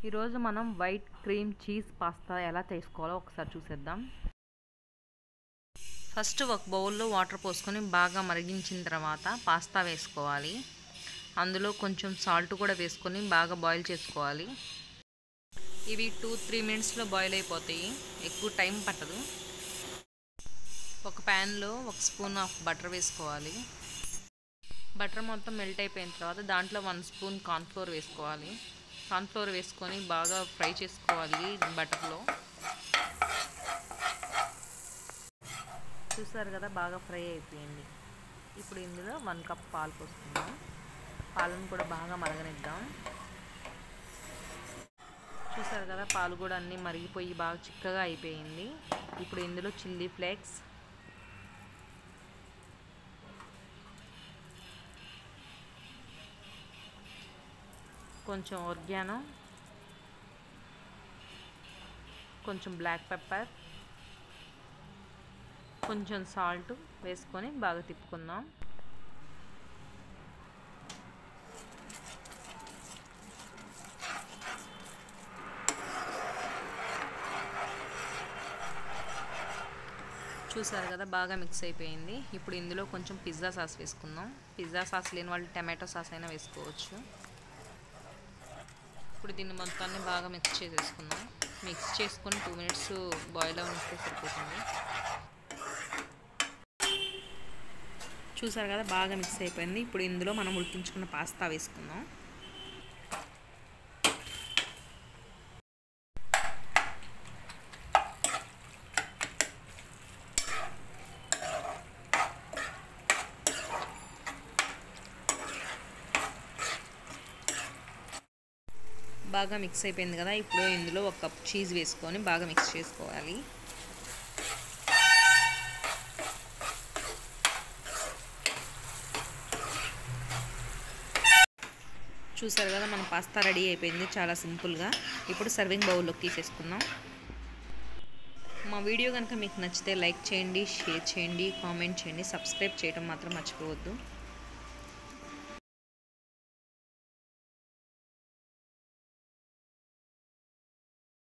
ఈరోజు మనం white cream cheese pasta ఎలా చేసుకోవాలో ఒకసారి చూసేద్దాం ఫస్ట్ ఒక బౌల్లో వాటర్ పోసుకొని బాగా మరిగించిన తర్వాత పాస్తా వేసుకోవాలి అందులో కొంచెం సాల్ట్ కూడా వేసుకొని బాగా బాయిల్ చేసుకోవాలి ఇవి టూ త్రీ మినిట్స్లో బాయిల్ అయిపోతాయి ఎక్కువ టైం పట్టదు ఒక ప్యాన్లో ఒక స్పూన్ ఆఫ్ బటర్ వేసుకోవాలి బటర్ మొత్తం మెల్ట్ అయిపోయిన తర్వాత దాంట్లో వన్ స్పూన్ కార్న్ఫ్లోర్ వేసుకోవాలి కార్న్ఫ్లోర్ వేసుకొని బాగా ఫ్రై చేసుకోవాలి బటర్లో చూసారు కదా బాగా ఫ్రై అయిపోయింది ఇప్పుడు ఇందులో వన్ కప్ పాలు పోసుకుందాం పాలను కూడా బాగా మరగనిద్దాం చూసారు కదా పాలు కూడా అన్నీ మరిగిపోయి బాగా చిక్కగా అయిపోయింది ఇప్పుడు ఇందులో చిల్లీ ఫ్లేక్స్ కొంచెం ఒర్గానో కొంచెం బ్లాక్ పెప్పర్ కొంచెం సాల్ట్ వేసుకొని బాగా తిప్పుకుందాం చూసారు కదా బాగా మిక్స్ అయిపోయింది ఇప్పుడు ఇందులో కొంచెం పిజ్జా సాస్ వేసుకుందాం పిజ్జా సాస్ లేని వాళ్ళు టమాటో సాస్ అయినా వేసుకోవచ్చు ఇప్పుడు దీన్ని మొత్తాన్ని బాగా మిక్స్ చేసేసుకుందాం మిక్స్ చేసుకొని టూ మినిట్స్ బాయిల్ అవనిస్తే సరిపోతుంది చూసారు కదా బాగా మిక్స్ అయిపోయింది ఇప్పుడు ఇందులో మనం ఉడికించుకున్న పాస్తా వేసుకుందాం బాగా మిక్స్ అయిపోయింది కదా ఇప్పుడు ఇందులో ఒక కప్ చీజ్ వేసుకొని బాగా మిక్స్ చేసుకోవాలి చూసారు కదా మన పాస్తా రెడీ అయిపోయింది చాలా సింపుల్గా ఇప్పుడు సర్వింగ్ బౌల్లోకి తీసేసుకుందాం మా వీడియో కనుక మీకు నచ్చితే లైక్ చేయండి షేర్ చేయండి కామెంట్ చేయండి సబ్స్క్రైబ్ చేయడం మాత్రం మర్చిపోవద్దు